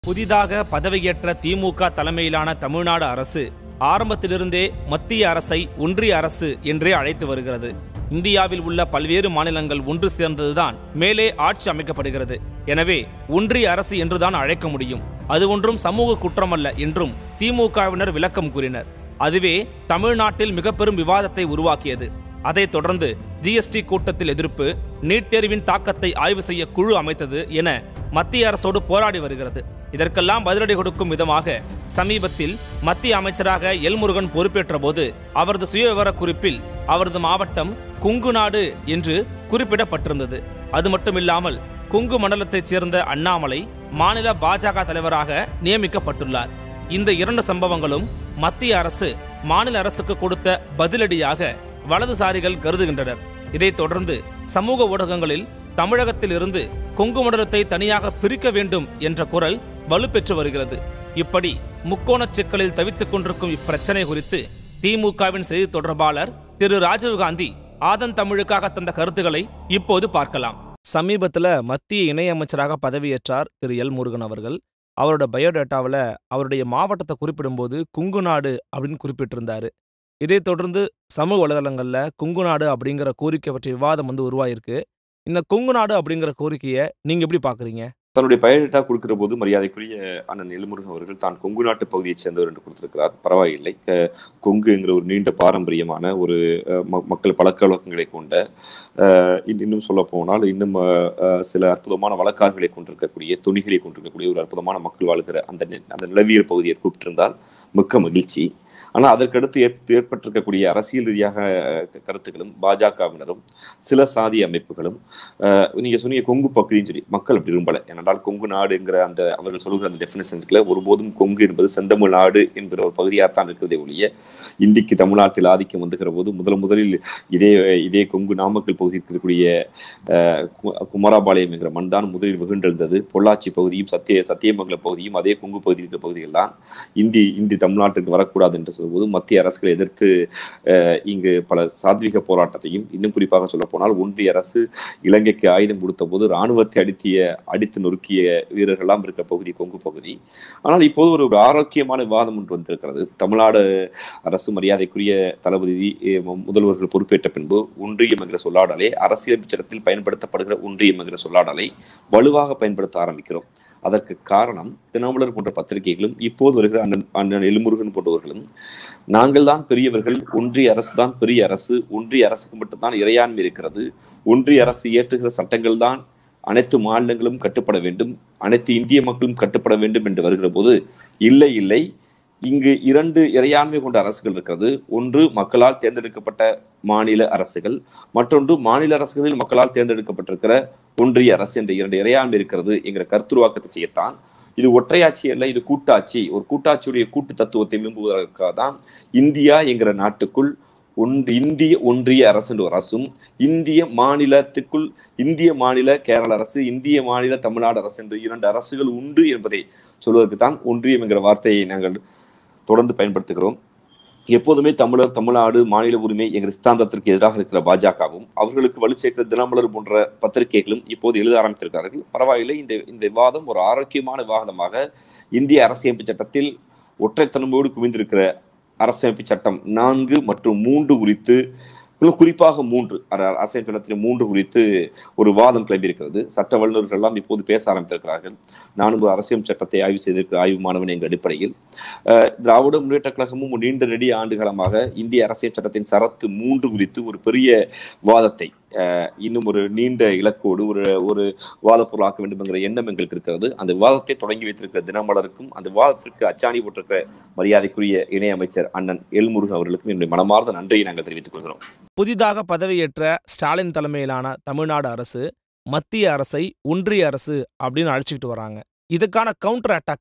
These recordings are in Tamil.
புதிதாக பதவியேற்ற திமுக தலைமையிலான தமிழ்நாடு அரசு ஆரம்பத்திலிருந்தே மத்திய அரசை ஒன்றிய அரசு என்றே அழைத்து வருகிறது இந்தியாவில் உள்ள பல்வேறு மாநிலங்கள் ஒன்று சேர்ந்ததுதான் மேலே ஆட்சி அமைக்கப்படுகிறது எனவே ஒன்றிய அரசு என்றுதான் அழைக்க முடியும் அது ஒன்றும் சமூக குற்றமல்ல என்றும் திமுகவினர் விளக்கம் கூறினர் அதுவே தமிழ்நாட்டில் மிக பெரும் விவாதத்தை உருவாக்கியது அதைத் தொடர்ந்து ஜிஎஸ்டி கூட்டத்தில் எதிர்ப்பு நீட் தேர்வின் தாக்கத்தை ஆய்வு செய்ய குழு அமைத்தது என மத்திய அரசோடு போராடி வருகிறது இதற்கெல்லாம் பதிலடி கொடுக்கும் விதமாக சமீபத்தில் மத்திய அமைச்சராக எல் முருகன் பொறுப்பேற்ற போது அவரது சுயவிவர குறிப்பில் அவரது மாவட்டம் குங்கு நாடு என்று குறிப்பிடப்பட்டிருந்தது அது மட்டுமில்லாமல் குங்கு மண்டலத்தைச் சேர்ந்த அண்ணாமலை மாநில பாஜக தலைவராக நியமிக்கப்பட்டுள்ளார் இந்த இரண்டு சம்பவங்களும் மத்திய அரசு மாநில அரசுக்கு கொடுத்த பதிலடியாக வலதுசாரிகள் கருதுகின்றனர் இதைத் தொடர்ந்து சமூக ஊடகங்களில் தமிழகத்தில் இருந்து கொங்கு மண்டலத்தை தனியாக பிரிக்க வேண்டும் என்ற குரல் வலுப்பெற்று வருகிறது இப்படி முக்கோணச் சிக்கலில் தவித்துக் கொண்டிருக்கும் இப்பிரச்சனை குறித்து திமுகவின் செய்தி தொடர்பாளர் திரு ராஜீவ்காந்தி ஆதன் தமிழுக்காக தந்த கருத்துக்களை இப்போது பார்க்கலாம் சமீபத்தில் மத்திய இணையமைச்சராக பதவியேற்றார் திரு எல் முருகன் அவர்கள் அவரோட பயோடேட்டாவில் அவருடைய மாவட்டத்தை குறிப்பிடும்போது குங்கு நாடு அப்படின்னு குறிப்பிட்டிருந்தாரு இதைத் தொடர்ந்து சமூக வலைதளங்களில் குங்கு நாடு அப்படிங்கிற கோரிக்கை பற்றிய விவாதம் வந்து உருவாயிருக்கு இந்த கொங்கு நாடு அப்படிங்கிற கோரிக்கையை நீங்க எப்படி பாக்குறீங்க தன்னுடைய பயோடேட்டா கொடுக்கிற போது மரியாதைக்குரிய அண்ணன் எல்முருகன் அவர்கள் தான் கொங்கு நாட்டு பகுதியைச் சேர்ந்தவர் என்று கொடுத்திருக்கிறார் பரவாயில்லை க- கொங்குங்கிற ஒரு நீண்ட பாரம்பரியமான ஒரு அஹ், ம- மக்கள் பழக்க வழக்கங்களை கொண்ட அஹ், இன்- இன்னும் சொல்ல போனால் இன்னும் அஹ், அஹ், சில அற்புதமான வழக்காறுகளை கொண்டிருக்கக்கூடிய துணிகளை கொண்டிருக்கக்கூடிய ஒரு அற்புதமான மக்கள் வாழ்கிற அந்த நி- அந்த நிலவியல் பகுதியை கூப்பிட்டிருந்தால் மிக்க மகிழ்ச்சி ஆனால் அதற்கடுத்து ஏற்- ஏற்பட்டிருக்கக்கூடிய அரசியல் ரீதியாக அஹ், கருத்துக்களும் பாஜகவினரும் சில சாதி அமைப்புகளும் அஹ், நீங்க சொன்னீங்க கொங்கு பகுதின்னு சொல்லி மக்கள் அப்படி விரும்பல ஏனென்றால் கொங்கு நாடுங்கிற அந்த அவர்கள் சொல்கிற அந்த டெஃபினேஷன்ல ஒருபோதும் கொங்கு என்பது செந்தமிழ் நாடு என்கிற ஒரு பகுதியாகத்தான் இருக்கிறதே ஒழிய இந்திக்கு தமிழ்நாட்டில் ஆதிக்கம் வந்துகிற போது முதல் முதலில் இதே இதே கொங்கு நாமக்கல் பகுதியில் இருக்கக்கூடிய அஹ், கு- குமாரபாளையம் என்கிற மண் தான் முதலில் வெகுண்டெழுந்தது பொள்ளாச்சி பகுதியும் சத்திய சத்தியமங்கலம் பகுதியும் அதே கொங்கு பகுதியில் இருக்கிற பகுதிகள் தான் இந்தி இந்தி தமிழ்நாட்டுக்கு வரக்கூடாது என்று சொல்லும்போது மத்திய அரசுகளை எதிர்த்து அஹ், இங்கு பல சாத்விக போராட்டத்தையும் இன்னும் குறிப்பாக சொல்ல போனால் ஒன்றிய அரசு இலங்கைக்கு ஆயுதம் கொடுத்த போது ராணுவத்தை அடித்திய அடித்து நொறுக்கிய வீரர்கள்லாம் இருக்க பகுதி கொங்கு பகுதி ஆனால் இப்போது ஒரு ஒரு ஆரோக்கியமான விவாதம் ஒன்று வந்திருக்கிறது தமிழ்நாடு அரசு மரியாதைக்குரிய தளபதி அஹ், முதல்வர்கள் பொறுப்பேற்ற பின்பு ஒன்றியம் என்கிற சொல்லாடலை அரசியல் சட்டத்தில் பயன்படுத்தப்படுகிற ஒன்றியம் என்கிற சொல்லாடலை வலுவாக பயன்படுத்த ஆரம்பிக்கிறோம் அதற்கு காரணம் தினமலர் போன்ற பத்திரிகைகளும் இப்போது வருகிற அண்ணன் அண்ணன் எலுமுருகன் போன்றவர்களும் நாங்கள் தான் பெரியவர்கள் ஒன்றிய அரசு தான் பெரிய அரசு ஒன்றிய அரசுக்கு மட்டும்தான் இறையாண்மை இருக்கிறது ஒன்றிய அரசு இயற்றுகிற சட்டங்கள் தான் அனைத்து மாநிலங்களும் கட்டுப்பட வேண்டும் அனைத்து இந்திய மக்களும் கட்டுப்பட வேண்டும் என்று வருகிற போது இல்லை இல்லை இங்கு இரண்டு இறையாண்மை கொண்ட அரசுகள் இருக்கிறது ஒன்று மக்களால் தேர்ந்தெடுக்கப்பட்ட மாநில அரசுகள் மற்றொன்று மாநில அரசுகளில் மக்களால் தேர்ந்தெடுக்கப்பட்டிருக்கிற ஒன்றிய அரசு என்ற இரண்டு இறையாண்மை இருக்கிறது என்கிற கருத்துருவாக்கத்தை செய்யத்தான் இது ஒற்றையாட்சி அல்ல இது கூட்டாட்சி ஒரு கூட்டாட்சியுடைய கூட்டு தத்துவத்தை விரும்புவதற்காக தான் இந்தியா என்கிற நாட்டுக்குள் ஒன்று இந்திய ஒன்றிய அரசு என்ற ஒரு அரசும் இந்திய மாநிலத்திற்குள் இந்திய மாநில கேரள அரசு இந்திய மாநில தமிழ்நாடு அரசு என்று இரண்டு அரசுகள் உண்டு என்பதை சொல்வதற்கு தான் ஒன்றியம் என்கிற வார்த்தையை நாங்கள் தொடர்ந்து பயன்படுத்துகிறோம் எப்போதுமே தமிழர் தமிழ்நாடு மாநில உரிமை என்கிற சித்தாந்தத்திற்கு எதிராக இருக்கிற பாஜகவும் அவர்களுக்கு வலு சேர்க்கிற தினமலர் போன்ற பத்திரிகைகளும் இப்போது எழுத ஆரம்பித்திருக்கிறார்கள் பரவாயில்லை இந்த இந்த விவாதம் ஒரு ஆரோக்கியமான விவாதமாக இந்திய அரசியமைப்பு சட்டத்தில் ஒற்றைத்தன்மையோடு குவிந்திருக்கிற அரசமைப்பு சட்டம் நான்கு மற்றும் மூன்று குறித்து இன்னும் குறிப்பாக மூன்று அர- அரசியல் சட்டத்தின் மூன்று குறித்து ஒரு வாதம் கிளம்பியிருக்கிறது சட்ட வல்லுநர்கள் எல்லாம் இப்போது பேச ஆரம்பித்திருக்கிறார்கள் நானும் ஒரு அரசியல் சட்டத்தை ஆய்வு செய்திருக்கிற ஆய்வு மாணவன் என்ற அடிப்படையில் அஹ், திராவிட முன்னேற்ற கழகமும் நீண்ட நெடிய ஆண்டுகாலமாக இந்திய அரசியல் சட்டத்தின் சரத்து மூன்று குறித்து ஒரு பெரிய வாதத்தை அஹ், இன்னும் ஒரு நீண்ட இலக்கோடு ஒரு ஒரு விவாத பொருளாக்க வேண்டும் என்கிற எண்ணம் எங்களுக்கு இருக்கிறது அந்த விவாதத்தை தொடங்கி வைத்திருக்கிற தினமலருக்கும் அந்த விவாதத்திற்கு அச்சாணி போட்டிருக்கிற மரியாதைக்குரிய இணையமைச்சர் அண்ணன் எல்முருகன் அவர்களுக்கும் என்னுடைய மனமார்ந்த நன்றியை நாங்கள் தெரிவித்துக் கொள்கிறோம் புதிதாக பதவியேற்ற ஸ்டாலின் தலைமையிலான தமிழ்நாடு அரசு மத்திய அரசை ஒன்றிய அரசு அப்படின்னு அழைச்சிக்கிட்டு வராங்க இதுக்கான கவுண்டர் அட்டாக் தான்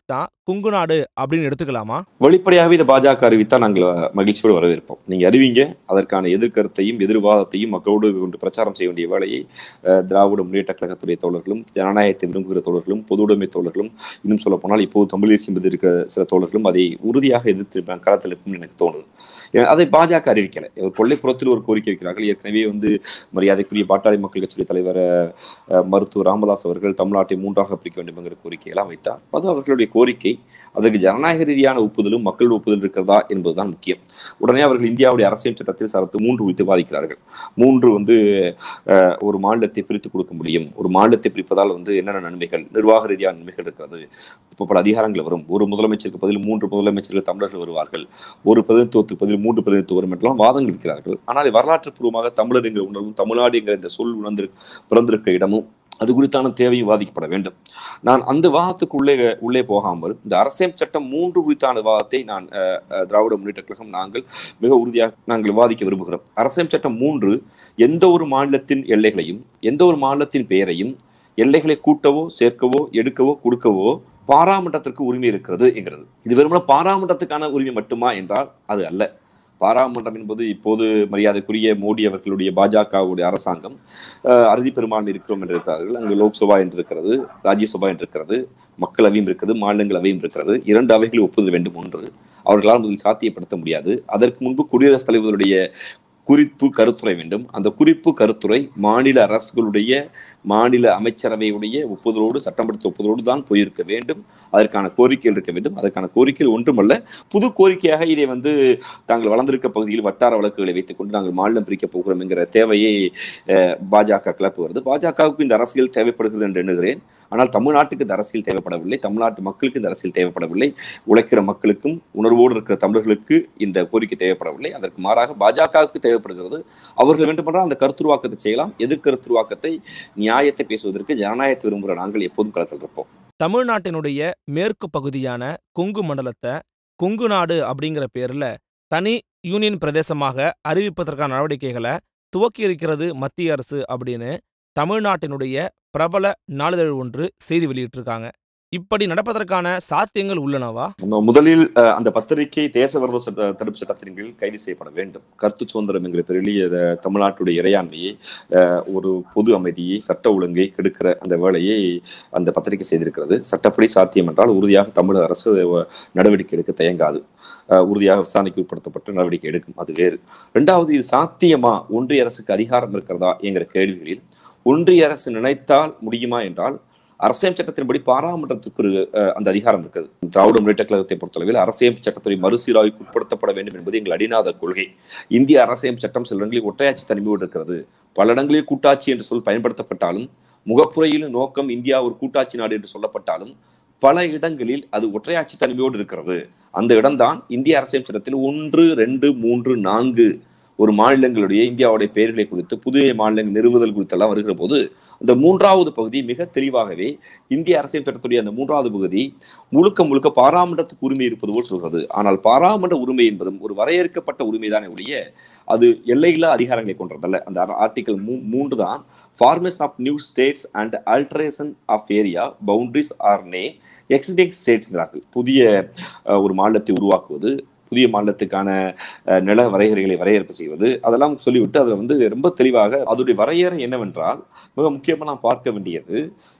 குங்கு நாடு அப்படின்னு எடுத்துக்கலாமா வெளிப்படையாகவே இதை பாஜக அறிவித்தால் நாங்கள் மகிழ்ச்சியோடு வரவேற்போம் நீங்க அறிவிங்க அதற்கான எதிர்கருத்தையும் எதிர்வாதத்தையும் மக்களோடு கொண்டு பிரச்சாரம் செய்ய வேண்டிய வேலையை அஹ், திராவிட முன்னேற்ற கழகத்துடைய தோழர்களும் ஜனநாயகத்தை விரும்புகிற தோழர்களும் பொது உடைமை தோழர்களும் இன்னும் சொல்ல போனால் இப்போது தமிழ் தேசியம் மீது இருக்கிற சில தோழர்களும் அதை உறுதியாக எதிர்த்து களத்தில் இருக்கும்னு எனக்கு தோணுது ஏன்னா, அதை பாஜக அறிவிக்கல ஒரு கொள்ளைப்புறத்தில் ஒரு கோரிக்கை வைக்கிறார்கள் ஏற்கனவே வந்து மரியாதைக்குரிய பாட்டாளி மக்கள் கட்சியுடைய தலைவர் அஹ், மருத்துவர் ராமதாஸ் அவர்கள் தமிழ்நாட்டை மூன்றாக பிரிக்க வேண்டும் என்கிற கோரிக்கையெல்லாம் வைத்தார் அது அவர்களுடைய கோரிக்கை அதற்கு ஜனநாயக ரீதியான ஒப்புதலும் மக்கள் ஒப்புதல் இருக்கிறதா என்பதுதான் முக்கியம் உடனே அவர்கள் இந்தியாவுடைய அரசியல் சட்டத்தில் சரத்து மூன்று குறித்து வாதிக்கிறார்கள் மூன்று வந்து அஹ், ஒரு மாநிலத்தை பிரித்து கொடுக்க முடியும் ஒரு மாநிலத்தை பிரிப்பதால் வந்து என்னென்ன நன்மைகள் நிர்வாக ரீதியான நன்மைகள் இருக்கிறது இப்போ பல அதிகாரங்கள் வரும் ஒரு முதலமைச்சருக்கு பதில் மூன்று முதலமைச்சர்கள் தமிழர்கள் வருவார்கள் ஒரு பிரதிநிதித்துவத்துக்கு பதில் மூன்று பிரதிநிதித்துவம் வரும் என்றெல்லாம் வாதங்கள் இருக்கிறார்கள் ஆனால் வரலாற்று பூர்வமாக தமிழர் என்கிற உணர்வும் தமிழ்நாடு என்கிற இந்த சொல் உணர்ந்து பிறந்திருக்கிற இடமும் அது குறித்தான தேவையும் விவாதிக்கப்பட வேண்டும் நான் அந்த வாதத்துக்கு உள்ளே உள்ளே போகாமல் இந்த அரசியல் சட்டம் மூன்று குறித்தான விவாதத்தை நான் அஹ், அஹ், திராவிட முன்னேற்ற கழகம் நாங்கள் மிக உறுதியாக நாங்கள் விவாதிக்க விரும்புகிறோம் அரசியல் சட்டம் மூன்று எந்த ஒரு மாநிலத்தின் எல்லைகளையும் எந்த ஒரு மாநிலத்தின் பெயரையும் எல்லைகளை கூட்டவோ சேர்க்கவோ எடுக்கவோ கொடுக்கவோ பாராமன்றத்திற்கு உரிமை இருக்கிறது என்கிறது இது வெறுமனே பாராமன்றத்துக்கான உரிமை மட்டுமா என்றால் அது அல்ல பாராமன்றம் என்பது இப்போது மரியாதைக்குரிய மோடி அவர்களுடைய பாஜகவுடைய அரசாங்கம் அஹ், அறுதி பெரும்பான்மை இருக்கிறோம் என்று இருக்கிறார்கள் அங்கு லோக்சபா என்று இருக்கிறது ராஜ்யசபா என்று இருக்கிறது மக்களவையும் இருக்கிறது மாநிலங்களவையும் இருக்கிறது இரண்டு அவைகளை ஒப்புதல் வேண்டும் ஒன்று அவர்களால் முதலில் சாத்தியப்படுத்த முடியாது அதற்கு முன்பு குடியரசுத் தலைவருடைய குறிப்பு கருத்துரை வேண்டும் அந்த குறிப்பு கருத்துரை மாநில அரசுகளுடைய மாநில அமைச்சரவையுடைய ஒப்புதலோடு சட்டமன்ற ஒப்புதலோடு தான் போயிருக்க வேண்டும் அதற்கான கோரிக்கைகள் இருக்க வேண்டும் அதற்கான கோரிக்கைகள் ஒன்றுமல்ல புது கோரிக்கையாக இதை வந்து தாங்கள் வளர்ந்திருக்க பகுதியில் வட்டார வழக்குகளை வைத்துக் கொண்டு நாங்கள் மாநிலம் பிரிக்கப் போகிறோம் என்கிற தேவையை அஹ், பாஜக கிளப்பு வருது பாஜகவுக்கு இந்த அரசியல் தேவைப்படுகிறது என்று எண்ணுகிறேன் ஆனால் தமிழ்நாட்டுக்கு இந்த அரசியல் தேவைப்படவில்லை தமிழ்நாட்டு மக்களுக்கு இந்த அரசியல் தேவைப்படவில்லை உழைக்கிற மக்களுக்கும் உணர்வோடு இருக்கிற தமிழர்களுக்கு இந்த கோரிக்கை தேவைப்படவில்லை அதற்கு மாறாக பாஜகவுக்கு தேவைப்படுகிறது அவர்கள் வேண்டுமென்றால் அந்த கருத்துருவாக்கத்தை செய்யலாம் எதிர்கருத்துருவாக்கத்தை நியாயத்தை பேசுவதற்கு ஜனநாயகத்தை விரும்புகிற நாங்கள் எப்போதும் களத்தில் இருப்போம் தமிழ்நாட்டினுடைய மேற்கு பகுதியான கொங்கு மண்டலத்தை கொங்கு நாடு அப்படிங்கிற பேர்ல தனி யூனியன் பிரதேசமாக அறிவிப்பதற்கான நடவடிக்கைகளை துவக்கி இருக்கிறது மத்திய அரசு அப்படின்னு தமிழ்நாட்டினுடைய பிரபல நாளிதழ் ஒன்று செய்தி வெளியிட்டிருக்காங்க இப்படி நடப்பதற்கான சாத்தியங்கள் உள்ளனவா நம்ம முதலில் அஹ், அந்த பத்திரிகை தேச விரோத சட்ட தடுப்பு சட்டத்தின் கீழ் கைது செய்யப்பட வேண்டும் கருத்து சுதந்திரம் என்கிற பெரிய அஹ், தமிழ்நாட்டுடைய இறையாண்மையை அஹ், ஒரு பொது அமைதியை சட்ட ஒழுங்கை கெடுக்கிற அந்த வேலையை அந்த பத்திரிகை செய்திருக்கிறது சட்டப்படி சாத்தியம் என்றால் உறுதியாக தமிழக அரசு அஹ், நடவடிக்கை எடுக்க தயங்காது அஹ், உறுதியாக விசாரணைக்கு உட்படுத்தப்பட்டு நடவடிக்கை எடுக்கும் அது வேறு ரெண்டாவது இது சாத்தியமா ஒன்றிய அரசுக்கு அதிகாரம் இருக்கிறதா என்கிற கேள்விகளில் ஒன்றிய அரசு நினைத்தால் முடியுமா என்றால் அரசியல் சட்டத்தின்படி பாராமன்றத்துக்கு ஒரு அஹ், அந்த அதிகாரம் இருக்குது திராவிட முன்னேற்ற கழகத்தை பொறுத்தளவில் அரசியல் சட்டத்துறை மறுசீராய்வுக்கு உட்படுத்தப்பட வேண்டும் என்பது எங்கள் அடிநாத கொள்கை இந்திய அரசியல் சட்டம் சில இடங்களில் ஒற்றையாட்சி தனிமையோடு இருக்கிறது பல இடங்களில் கூட்டாட்சி என்று சொல் பயன்படுத்தப்பட்டாலும் முகப்புறையிலும் நோக்கம் இந்தியா ஒரு கூட்டாட்சி நாடு என்று சொல்லப்பட்டாலும் பல இடங்களில் அது ஒற்றையாட்சி தனிமையோடு இருக்கிறது அந்த இடம்தான் இந்திய அரசியல் சட்டத்தில் ஒன்று ரெண்டு மூன்று நான்கு ஒரு மாநிலங்களுடைய இந்தியாவுடைய பெயர்களை குறித்து புதிய மாநிலங்கள் நிறுவுதல் குறித்தெல்லாம் வருகிற போது அந்த மூன்றாவது பகுதி மிக தெளிவாகவே இந்திய அரசியல் சட்டத்துடைய அந்த மூன்றாவது பகுதி முழுக்க முழுக்க பாராமன்றத்துக்கு உரிமை இருப்பது போல் சொல்கிறது ஆனால் பாராமன்ற உரிமை என்பதும் ஒரு வரையறுக்கப்பட்ட உரிமைதானே ஒழிய அது எல்லையில்லா அதிகாரங்களை கொண்டதல்ல அந்த ஆர்டிகல் மூ மூன்று தான் formation of new states and alteration of area boundaries or name existing ஸ்டேட்ஸ்ங்கிறார்கள் புதிய அஹ், ஒரு மாநிலத்தை உருவாக்குவது புதிய மாநிலத்துக்கான அஹ், நில வரையறைகளை வரையறுப்பு செய்வது அதெல்லாம் சொல்லிவிட்டு அதில் வந்து ரொம்ப தெளிவாக அதோடைய வரையறை என்னவென்றால் மிக முக்கியமாக நாம் பார்க்க வேண்டியது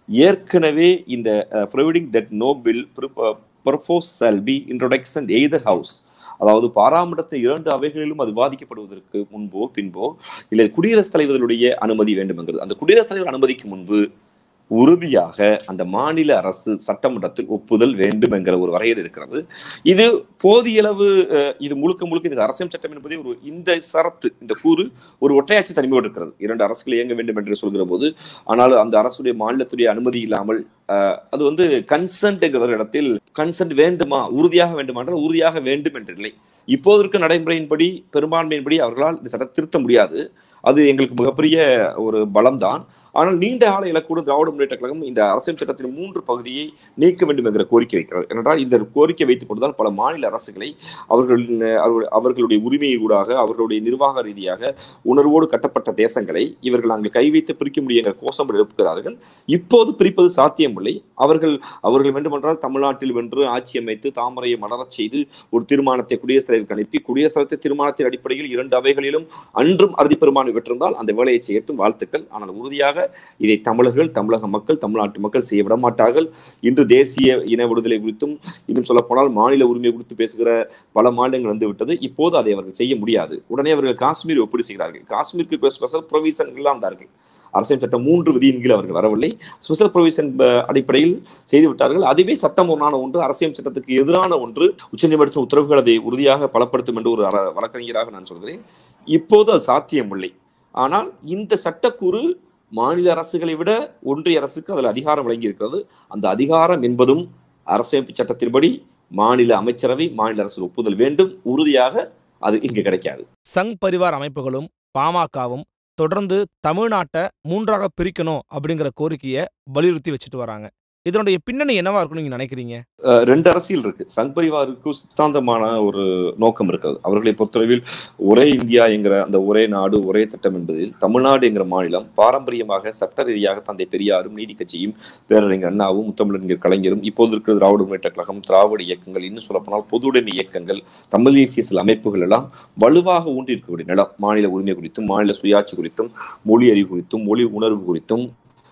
ஏற்கனவே இந்த providing that no bill propose shall be introduction either house அதாவது பாராமட்டத்தின் இரண்டு அவைகளிலும் அது விவாதிக்கப்படுவதற்கு முன்போ பின்போ இல்லை குடியரசுத் தலைவர்களுடைய அனுமதி வேண்டுமெங்கிறது அந்த குடியரசுத் தலைவர் அனுமதிக்கு முன்பு உறுதியாக அந்த மாநில அரசு சட்டமன்றத்தில் ஒப்புதல் வேண்டும் என்கிற ஒரு வரையறை இருக்கிறது இது போதிய அளவு அஹ், இது முழுக்க முழுக்க இந்த அரசியல் சட்டம் என்பதே ஒரு இந்த சரத்து இந்த கூறு ஒரு ஒற்றையாட்சி தனிமையோடு இருக்கிறது இரண்டு அரசுகள் இயங்க வேண்டும் என்று சொல்கிற போது ஆனால் அந்த அரசுடைய மாநிலத்துடைய அனுமதி இல்லாமல் அஹ், அது வந்து கன்சென்ட் என்கிற இடத்தில் கன்சென்ட் வேண்டுமா உறுதியாக வேண்டுமா என்றால் உறுதியாக வேண்டும் என்றில்லை இப்போது இருக்க நடைமுறையின்படி பெரும்பான்மையின்படி அவர்களால் இந்த சட்டத்தை திருத்த முடியாது அது எங்களுக்கு மிகப்பெரிய ஒரு பலம்தான் ஆனால் நீண்ட கால இலக்கோடு திராவிட முன்னேற்ற கழகம் இந்த அரசியல் சட்டத்தின் மூன்று பகுதியை நீக்க வேண்டும் என்கிற கோரிக்கை வைக்கிறது ஏனென்றால் இந்த கோரிக்கை வைத்துக் கொண்டுதான் பல மாநில அரசுகளை அவர்களின் அவர்கள்- அவர்களுடைய உரிமையை ஊடாக அவர்களுடைய நிர்வாக ரீதியாக உணர்வோடு கட்டப்பட்ட தேசங்களை இவர்கள் அங்கு கை வைத்து பிரிக்க முடியுங்கிற கோஷம் எழுப்புகிறார்கள் இப்போது பிரிப்பது சாத்தியமில்லை அவர்கள் அவர்கள் வேண்டுமென்றால் தமிழ்நாட்டில் வென்று ஆட்சி அமைத்து தாமரையை மலரச் செய்து ஒரு தீர்மானத்தை குடியரசுத் தலைவருக்கு அனுப்பி குடியரசுத் தலைவர் தீர்மானத்தின் அடிப்படையில் இரண்டு அவைகளிலும் அன்றும் அறுதி பெரும்பான்மை பெற்றிருந்தால் அந்த வேலையை செய்யட்டும் வாழ்த்துக்கள் ஆனால் உறுதியாக இதை தமிழர்கள் தமிழக மக்கள் தமிழ்நாட்டு மக்கள் செய்ய விட மாட்டார்கள் இன்று தேசிய இன விடுதலை குறித்தும் இன்னும் சொல்லப்போனால் மாநில உரிமை குறித்து பேசுகிற பல மாநிலங்கள் வந்து விட்டது இப்போது அதை அவர்கள் செய்ய முடியாது உடனே அவர்கள் காஷ்மீர் ஒப்பீடு செய்கிறார்கள் காஷ்மீருக்கு ஸ்பெஷல் ப்ரொவிஷன் எல்லாம் வந்தார்கள் அரசியல் சட்டம் மூன்று விதியின் கீழ் அவர்கள் வரவில்லை ஸ்பெஷல் ப்ரொவிஷன் அடிப்படையில் செய்து விட்டார்கள் அதுவே சட்டம் ஒன்றான ஒன்று அரசியல் சட்டத்துக்கு எதிரான ஒன்று உச்சநீதிமன்ற உத்தரவுகள் அதை உறுதியாக பலப்படுத்தும் என்று ஒரு அர- வழக்கறிஞராக நான் சொல்கிறேன் இப்போது அது சாத்தியமில்லை ஆனால் இந்த சட்டக்கூறு மாநில அரசுகளை விட ஒன்றிய அரசுக்கு அதில் அதிகாரம் வழங்கி இருக்கிறது அந்த அதிகாரம் என்பதும் அரசியமைப்பு சட்டத்தின்படி மாநில அமைச்சரவை மாநில அரசு ஒப்புதல் வேண்டும் உறுதியாக அது இங்கு கிடைக்காது சங் பரிவார் அமைப்புகளும் பாமகவும் தொடர்ந்து தமிழ்நாட்டை மூன்றாக பிரிக்கணும் அப்படிங்கிற கோரிக்கையை வலியுறுத்தி வச்சுட்டு வராங்க இதனுடைய பின்னணி என்னவா இருக்கும்னு நீங்க நினைக்கிறீங்க அஹ் ரெண்டு அரசியல் இருக்கு சங் பரிவாருக்கு சித்தாந்தமான ஒரு நோக்கம் இருக்கிறது அவர்களை பொறுத்தளவில் ஒரே இந்தியா என்கிற அந்த ஒரே நாடு ஒரே திட்டம் என்பதில் தமிழ்நாடு என்கிற மாநிலம் பாரம்பரியமாக சட்ட ரீதியாக தந்தை பெரியாரும் நீதி கட்சியும் பேரறிஞர் அண்ணாவும் முத்தமிழறிஞர் கலைஞரும் இப்போது இருக்கிற திராவிட முன்னேற்ற கழகம் திராவிட இயக்கங்கள் இன்னும் சொல்லப்போனால் பொதுவுடைமை இயக்கங்கள் தமிழ் தேசிய சில அமைப்புகள் எல்லாம் வலுவாக ஊன்றி இருக்கக்கூடிய நிலம் மாநில உரிமை குறித்தும் மாநில சுயாட்சி குறித்தும் மொழி அறிவு குறித்தும் மொழி உணர்வு குறித்தும்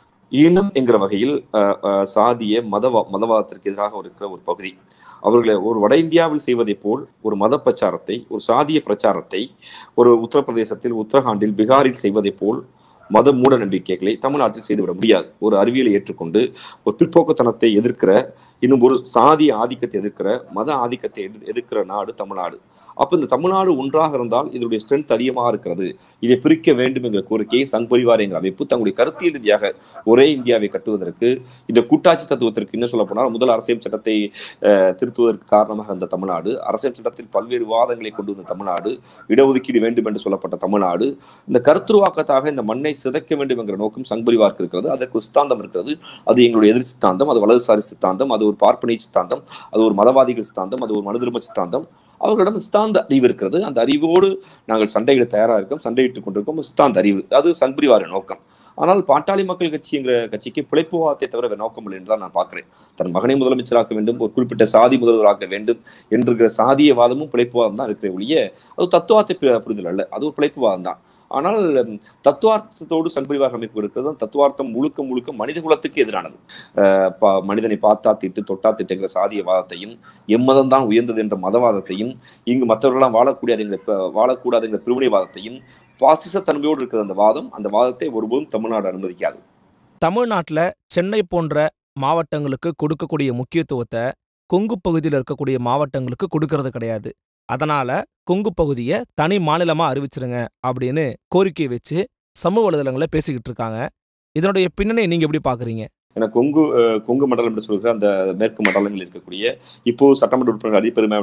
ஈனம் என்கிற வகையில் அஹ், அஹ், சாதிய மதவா மதவாதத்திற்கு எதிராக இருக்கிற ஒரு பகுதி அவர்களை ஒரு வட இந்தியாவில் செய்வதைப் போல் ஒரு மத பிரச்சாரத்தை ஒரு சாதிய பிரச்சாரத்தை ஒரு உத்தரப்பிரதேசத்தில் உத்தரகாண்டில் பீகாரில் செய்வதைப் போல் மத மூட நம்பிக்கைகளை தமிழ்நாட்டில் செய்துவிட முடியாது ஒரு அறிவியலை ஏற்றுக்கொண்டு ஒரு பிற்போக்குத்தனத்தை எதிர்க்கிற இன்னும் ஒரு சாதிய ஆதிக்கத்தை எதிர்க்கிற மத ஆதிக்கத்தை எதிர்- எதிர்க்கிற நாடு தமிழ்நாடு அப்ப இந்த தமிழ்நாடு ஒன்றாக இருந்தால் இதனுடைய ஸ்ட்ரென்த் அதிகமாக இருக்கிறது இதை பிரிக்க வேண்டும் என்கிற கோரிக்கையை சங் பரிவார் என்கிற அமைப்பு தங்களுடைய கருத்தியல் ரீதியாக ஒரே இந்தியாவை கட்டுவதற்கு இந்த கூட்டாட்சி தத்துவத்திற்கு இன்னும் சொல்ல போனால் முதல் அரசியல் சட்டத்தை அஹ், திருத்துவதற்கு காரணமாக இருந்த தமிழ்நாடு அரசியல் சட்டத்தில் பல்வேறு வாதங்களை கொண்டு வந்த தமிழ்நாடு இடஒதுக்கீடு வேண்டும் என்று சொல்லப்பட்ட தமிழ்நாடு இந்த கருத்துருவாக்கத்தாக இந்த மண்ணை சிதைக்க வேண்டும் என்கிற நோக்கம் சங் பரிவாருக்கு இருக்கிறது அதற்கு ஒரு சித்தாந்தம் இருக்கிறது அது எங்களுடைய எதிர் சித்தாந்தம் அது வலதுசாரி சித்தாந்தம் அது ஒரு பார்ப்பனை சித்தாந்தம் அது ஒரு மதவாதிகள் சித்தாந்தம் அது ஒரு மனுதர்ம சித்தாந்தம் அவர்களிடம் சித்தாந்த அறிவு இருக்கிறது அந்த அறிவோடு நாங்கள் சண்டையிட தயாராக இருக்கோம் சண்டையிட்டுக் கொண்டிருக்கோம் சித்தாந்த அறிவு அது சங்பிரிவார நோக்கம் ஆனால் பாட்டாளி மக்கள் கட்சிங்கிற கட்சிக்கு பிழைப்புவாதத்தை தவிர வேறு நோக்கம் இல்லை என்று தான் நான் பார்க்கிறேன் தன் மகனை முதலமைச்சராக்க வேண்டும் ஒரு குறிப்பிட்ட சாதி முதல்வராக்க வேண்டும் என்கிற சாதியவாதமும் பிழைப்புவாதம் தான் இருக்கிற ஒழிய அது தத்துவார்த்த பு- புரிதல் அல்ல அது ஒரு பிழைப்புவாதம் தான் ஆனால் ம், தத்துவார்த்தத்தோடு சண்பரிவாக அமைப்பு இருக்கிறது அந்த தத்துவார்த்தம் முழுக்க முழுக்க மனித குலத்துக்கு எதிரானது அஹ் பா- மனிதனை பார்த்தா திட்டு தொட்டா திட்டுங்கிற சாதியவாதத்தையும் எம்மதம் தான் உயர்ந்தது என்ற மதவாதத்தையும் இங்கு மற்றவர்களாம் வாழக்கூடாது என்கிற ப- வாழக்கூடாது என்கிற பிரிவினைவாதத்தையும் பாசிச தன்மையோடு இருக்கிற அந்த வாதம் அந்த வாதத்தை ஒருபோதும் தமிழ்நாடு அனுமதிக்காது தமிழ்நாட்டில் சென்னை போன்ற மாவட்டங்களுக்கு கொடுக்கக்கூடிய முக்கியத்துவத்தை கொங்கு பகுதியில் இருக்கக்கூடிய மாவட்டங்களுக்கு கொடுக்கறது கிடையாது அதனால கொங்கு பகுதியை தனி மாநிலமா அறிவிச்சிருங்க அப்படின்னு கோரிக்கை வச்சு சமூக வலைதளங்களில் பேசிக்கிட்டு இருக்காங்க இதனுடைய பின்னணி நீங்க எப்படி பாக்குறீங்க ஏன்னா கொங்கு அஹ், கொங்கு மண்டலம் என்று சொல்கிற அந்த மேற்கு மண்டலங்களில் இருக்கக்கூடிய இப்போ சட்டமன்ற உறுப்பினர் அதிபெருமை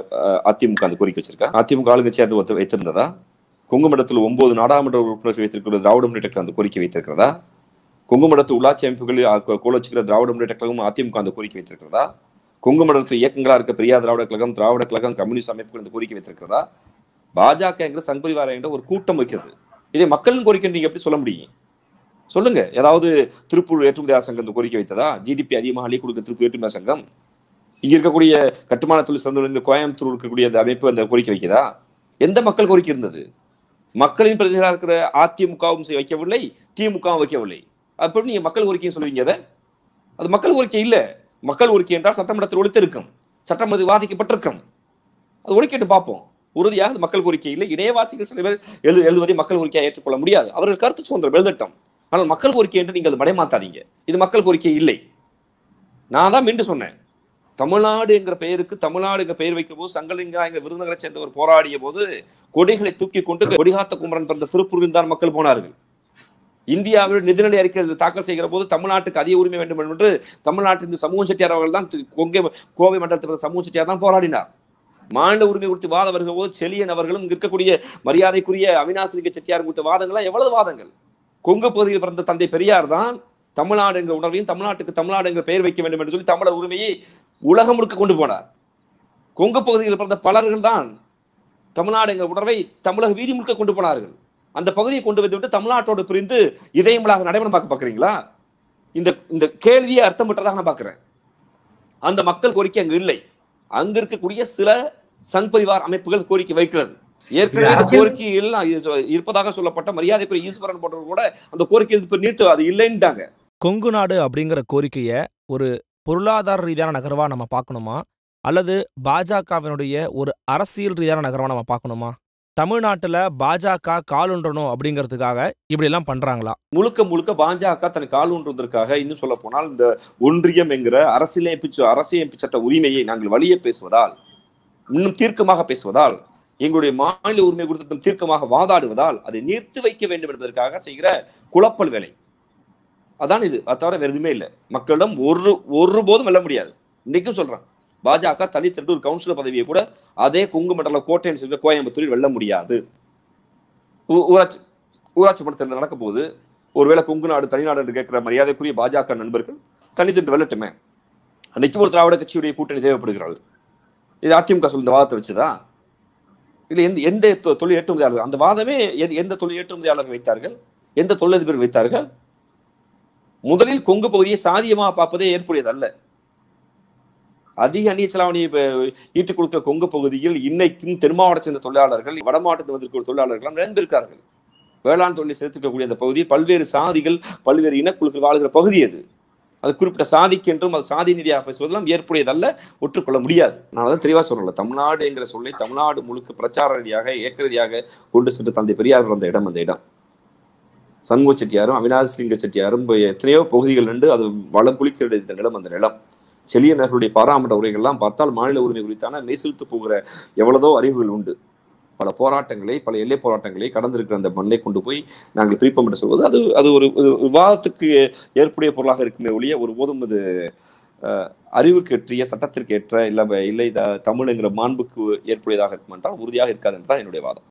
அதிமுக அந்த கோரிக்கை வச்சிருக்கா அதிமுக ஆளுங்கட்சி அது ஒத்து- வைத்திருந்ததா கொங்கு மண்டலத்தில் ஒன்பது நாடாளுமன்ற உறுப்பினர்கள் வைத்திருக்கிற திராவிட முன்னேற்ற கழகம் அந்த கோரிக்கை வைத்திருக்கிறதா கொங்கு மண்டலத்து உள்ளாட்சி அமைப்புகள் கோலச்சிக்கிற திராவிட முன்னேற்ற கழகம் அதிமுக அந்த கோரிக்கை வைத்திருக்கிறதா கொங்கு மண்டலத்து இயக்கங்களா இருக்க பெரியார் திராவிட கழகம் திராவிட கழகம் கம்யூனிஸ்ட் அமைப்புகள் இந்த கோரிக்கை வைத்திருக்கிறதா பாஜக என்கிற சங்பரிவார என்ற ஒரு கூட்டம் வைக்கிறது இதை மக்களின் கோரிக்கை நீங்க எப்படி சொல்ல முடியும் சொல்லுங்க ஏதாவது திருப்பூர் ஏற்றுமதியாளர் சங்கம் இந்த கோரிக்கை வைத்ததா ஜிடிபி அதிகமாக அள்ளி கொடுக்க திருப்பூர் ஏற்றுமதியாளர் சங்கம் இங்க இருக்கக்கூடிய கட்டுமான தொழில் சிறந்த கோயம்புத்தூர் இருக்கக்கூடிய அந்த அமைப்பு அந்த கோரிக்கை வைக்கிறதா எந்த மக்கள் கோரிக்கை இருந்தது மக்களின் பிரதிநிதிகளாக இருக்கிற அதிமுகவும் செய்- வைக்கவில்லை திமுகவும் வைக்கவில்லை அப்படி நீங்க மக்கள் கோரிக்கையும் சொல்லுவீங்க அதை அது மக்கள் கோரிக்கை இல்ல மக்கள் கோரிக்கை என்றால் சட்டமன்றத்தில் ஒழித்திருக்கும் சட்டமன்றத்தில் விவாதிக்கப்பட்டிருக்கும் அது ஒழிக்கிட்டு பார்ப்போம் உறுதியாக அது மக்கள் கோரிக்கை இல்லை இணையவாசிகள் சில பேர் எழுது எழுதுவதை மக்கள் கோரிக்கையாக ஏற்றுக்கொள்ள முடியாது அவர்கள் கருத்து சுதந்திரம் எழுதட்டும் ஆனால் மக்கள் கோரிக்கை என்று நீங்கள் அது மடைமாத்தாதீங்க இது மக்கள் கோரிக்கை இல்லை நான் தான் மீண்டும் சொன்னேன் தமிழ்நாடு என்கிற பெயருக்கு தமிழ்நாடு என்கிற பெயர் வைக்கும் போது சங்கலிங்கா எங்க விருதுநகரை சேர்ந்தவர் போராடிய போது கொடிகளை தூக்கி கொண்டு கொடிகாத்த குமரன் பிறந்த திருப்பூரில் தான் மக்கள் போனார்கள் இந்தியாவில் நிதிநிலை அறிக்கை தாக்கல் செய்கிற போது தமிழ்நாட்டுக்கு அதிக உரிமை வேண்டும் என்று தமிழ்நாட்டின் சமூக செட்டியார் அவர்கள் தான் தி- கொங்கை கோவை மண்டலத்தில் பிறந்த சமூக செட்டியார் தான் போராடினார் மாநில உரிமை குறித்து வாதம் வருகிற போது செலியன் அவர்களும் இங்க இருக்கக்கூடிய மரியாதைக்குரிய அவினாசிலிங்க செட்டியார் குறித்த வாதங்கள்லாம் எவ்வளவு வாதங்கள் கொங்கு பகுதியில் பிறந்த தந்தை பெரியார் தான் தமிழ்நாடு என்ற உணர்வையும் தமிழ்நாட்டுக்கு தமிழ்நாடு என்ற பெயர் வைக்க வேண்டும் என்று சொல்லி தமிழர் உரிமையை உலகம் முழுக்க கொண்டு போனார் கொங்கு பகுதியில் பிறந்த பலர்கள் தான் தமிழ்நாடு என்ற உணர்வை தமிழக வீதி முழுக்க கொண்டு போனார்கள் அந்த பகுதியை கொண்டு வந்து விட்டு தமிழ்நாட்டோடு பிரிந்து இதயங்களாக நடைபெற பார்க்க பார்க்குறீங்களா இந்த இந்த கேள்வியை அர்த்தம் விட்டதாக நான் பார்க்கிறேன் அந்த மக்கள் கோரிக்கை அங்கு இல்லை அங்க இருக்கக்கூடிய சில சங் பரிவார் அமைப்புகள் கோரிக்கை வைக்கிறது ஏற்கனவே அந்த அரசியல் கோரிக்கையில் இருப்பதாக சொல்லப்பட்ட மரியாதைக்குரிய ஈஸ்வரன் போன்றவர் கூட அந்த கோரிக்கை இப்ப நீட்டு அது இல்லைன்ட்டாங்க கொங்கு நாடு அப்படிங்கிற கோரிக்கையை ஒரு பொருளாதார ரீதியான நகர்வா நம்ம பார்க்கணுமா அல்லது பாஜகவினுடைய ஒரு அரசியல் ரீதியான நகர்வா நம்ம பார்க்கணுமா தமிழ்நாட்டுல பாஜக காலுன்றணும் அப்படிங்கிறதுக்காக இப்படி எல்லாம் பண்றாங்களா முழுக்க முழுக்க பாஜக தன் கால் ஊன்றுவதற்காக இன்னும் சொல்ல போனால் இந்த ஒன்றியம் என்கிற அரசியலமைப்பு ச- அரசியலமைப்பு சட்ட உரிமையை நாங்கள் வலிய பேசுவதால் இன்னும் தீர்க்கமாக பேசுவதால் எங்களுடைய மாநில உரிமை குறித்து தீர்க்கமாக வாதாடுவதால் அதை நிறுத்தி வைக்க வேண்டும் என்பதற்காக செய்கிற குழப்பல் வேலை அதான் இது அது தவிர வேற எதுவுமே இல்லை மக்களிடம் ஒரு ஒருபோதும் வெல்ல முடியாது இன்னைக்கும் சொல்றேன் பாஜக தனி திரண்டு ஒரு கவுன்சிலர் பதவியை கூட அதே கொங்கு மண்டல கோட்டைன்னு சொல்லி கோயம்புத்தூரில் வெல்ல முடியாது ஊ- ஊராட்சி ஊராட்சி மன்ற தேர்தல் நடக்க போகுது ஒருவேளை கொங்கு நாடு தனிநாடு என்று கேட்கிற மரியாதைக்குரிய பாஜக நண்பர்கள் தனித்திட்டு வெல்லட்டுமே அன்னைக்கு ஒரு திராவிட கட்சியுடைய கூட்டணி தேவைப்படுகிறது இது அதிமுக சொல்ல இந்த வாதத்தை வச்சுதா இல்ல எந்த எந்த தொ- தொழில் ஏற்றுமதியாளர்கள் அந்த வாதமே எந்த- எந்த தொழில் ஏற்றுமதியாளர்கள் வைத்தார்கள் எந்த தொழிலதிபர் வைத்தார்கள் முதலில் கொங்கு பகுதியை சாதியமாக பார்ப்பதே ஏற்புடையது அல்ல அதிக அந்நிய செலாவணியை ப- ஈட்டுக் கொடுக்கிற கொங்கு பகுதியில் இன்னைக்கும் தென் மாவட்டத்தை சேர்ந்த தொழிலாளர்கள் வட மாவட்டத்தில் வந்திருக்கிற தொழிலாளர்கள் நிறைந்திருக்கிறார்கள் வேளாண் தொழிலை செலுத்திருக்கக்கூடிய அந்த பகுதி பல்வேறு சாதிகள் பல்வேறு இனக்குழுக்கள் வாழ்கிற பகுதி அது அது குறிப்பிட்ட சாதிக்கு என்றும் அது சாதி நீதியாக பேசுவதெல்லாம் ஏற்புடையதல்ல ஒற்றுக்கொள்ள முடியாது நான் தான் தெளிவா சொல்றேன் தமிழ்நாடு என்கிற சொல்லை தமிழ்நாடு முழுக்க பிரச்சார ரீதியாக இயக்க ரீதியாக கொண்டு சென்று தந்தை பெரியார் பிறந்த இடம் அந்த இடம் சண்முக செட்டியாரும் அவினாஷ் லிங்க செட்டியாரும் இப்ப எத்தனையோ பகுதிகள் நின்று அது வளம் குளிக்கிற இந்த நிலம் அந்த நிலம் செலியனர்களுடைய பாராமட்ட உரைகள்லாம் பார்த்தால் மாநில உரிமை குறித்தான மெய்சிலுத்து போகிற எவ்வளவோ அறிவுகள் உண்டு பல போராட்டங்களை பல எல்லை போராட்டங்களை கடந்திருக்கிற அந்த மண்ணை கொண்டு போய் நாங்கள் பிரிப்போம் என்று சொல்வது அது அது ஒரு ஒரு விவாதத்துக்கு ஏற்புடைய பொருளாக இருக்குமே ஒழிய ஒருபோதும் அது அஹ், அறிவுக்கு ஏற்றிய சட்டத்திற்கு ஏற்ற இல்லை இல்லை த- தமிழ்ங்கிற மாண்புக்கு ஏற்புடையதாக இருக்கும் என்றால் உறுதியாக இருக்காது என்று தான் என்னுடைய வாதம்